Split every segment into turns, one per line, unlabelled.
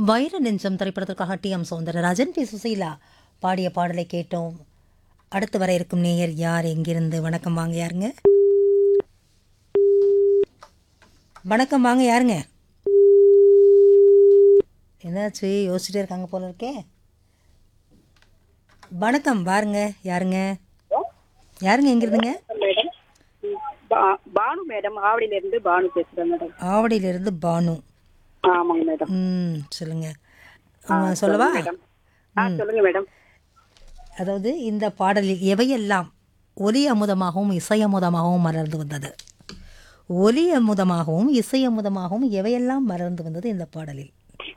வைர நெஞ்சம் திரைப்படத்திற்காக T M Soundararajan P Susheela பாடிய பாடலை கேட்டோம் அடுத்து வர இருக்கும் நேயர் யார் எங்கிருந்து வணக்கம் வாங்க யாருங்க வணக்கம் வாங்க யாருங்க என்னாச்சு யோசிச்சுட்டே இருக்காங்க போல இருக்கே வணக்கம் பாருங்க யாருங்க யாருங்க எங்கிருந்துங்க
மேடம் பா- பானு மேடம் ஆவடியில இருந்து பானு பேசுறேன் மேடம்
ஆவடியிலிருந்து பானு
ஆமாங்க மேடம்
ம் சொல்லுங்க ஆ, சொல்லவா
மேடம் ஆ சொல்லுங்க மேடம்
அதாவது இந்த பாடலில் எவையெல்லாம் ஒலி அமுதமாகவும் இசை அமுதமாகவும் மலர்ந்து வந்தது ஒலி அமுதமாகவும் இசை அமுதமாகவும் எவையெல்லாம் மலர்ந்து வந்தது இந்த பாடலில்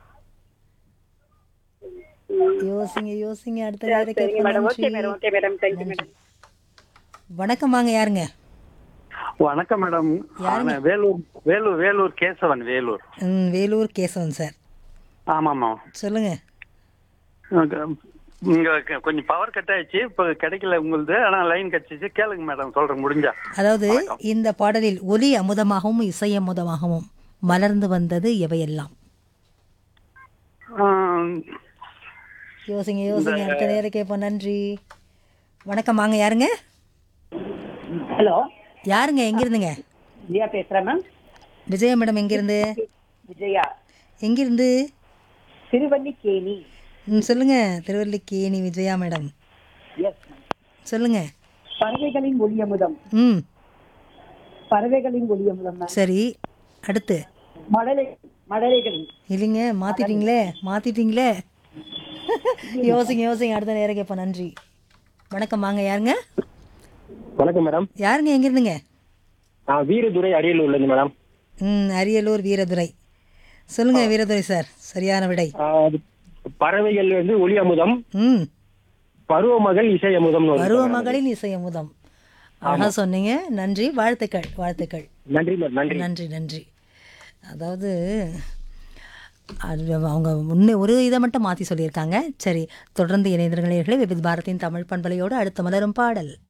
யோசிங்க யோசிங்க அடுத்த நேரம்
சரிங்க
கேட்போம்.
மேடம் ஓகே
நன்றி.
Madam okay madam thank you madam
வணக்கம் வாங்க யாருங்க
வணக்கம் மேடம் நான் வேலூர் வேலூர் வேலூர் கேசவன் வேலூர்
ம், வேலூர் கேசவன் சார்
ஆமாம்மா
சொல்லுங்க
இங்க க- கொஞ்சம் பவர் கட் ஆயிடுச்சு இப்போ கிடைக்கல உங்களுது ஆனா லைன் கிடைச்சிச்சு கேளுங்க மேடம் சொல்றேன் முடிஞ்சா
அதாவது இந்த பாடலில் ஒலி அமுதமாகவும் இசை அமுதமாகவும் மலர்ந்து வந்தது எவையெல்லாம்
ஆம்,
யோசிங்க யோசிங்க அடுத்த நேரம் கேட்போம் நன்றி வணக்கம் வாங்க யாருங்க
ஹலோ
யாருங்க எங்கிருந்துங்க
விஜயா பேசுறேன் மேம்
விஜயா மேடம் எங்கிருந்து
விஜயா
எங்கிருந்து
திருவல்லிக்கேணி
ம் சொல்லுங்க திருவல்லிக்கேணி விஜயா மேடம்
எஸ்
சொல்லுங்க
பறவைகளின் ஒளியமுதம்
ம்
பறவைகளின் ஒளியமுதம் மேம்
சரி அடுத்து
மழலை மழலைகளின்
இல்லைங்க மாத்திட்டீங்களே மாத்திட்டீங்களே யோசிங்க யோசிங்க அடுத்த நேரம் கேட்போம் நன்றி வணக்கம் வாங்க யாருங்க
வணக்கம் மேடம்
யாருங்க எங்கிருந்துங்க
நான் வீரதுரை அரியலூர்ல இருந்து மேடம்
ம் அரியலூர் வீரதுரை சொல்லுங்க வீரதுரை சார் சரியான விடை
ஆஹ் அது பறவைகள் வந்து ஒளி அமுதம்
ம்
பருவமகள் இசை அமுதம்
பருவமகளின் இசை அமுதம் அழகா சொன்னீங்க நன்றி வாழ்த்துக்கள் வாழ்த்துக்கள்
நன்றி மேடம் நன்றி
நன்றி நன்றி அதாவது அது அவங்க முன்னே ஒரு இதை மட்டும் மாற்றி சொல்லியிருக்காங்க சரி தொடர்ந்து இணைந்திருங்களே விவித் பாரதியின் தமிழ் பண்பலையோடு அடுத்த மலரும் பாடல்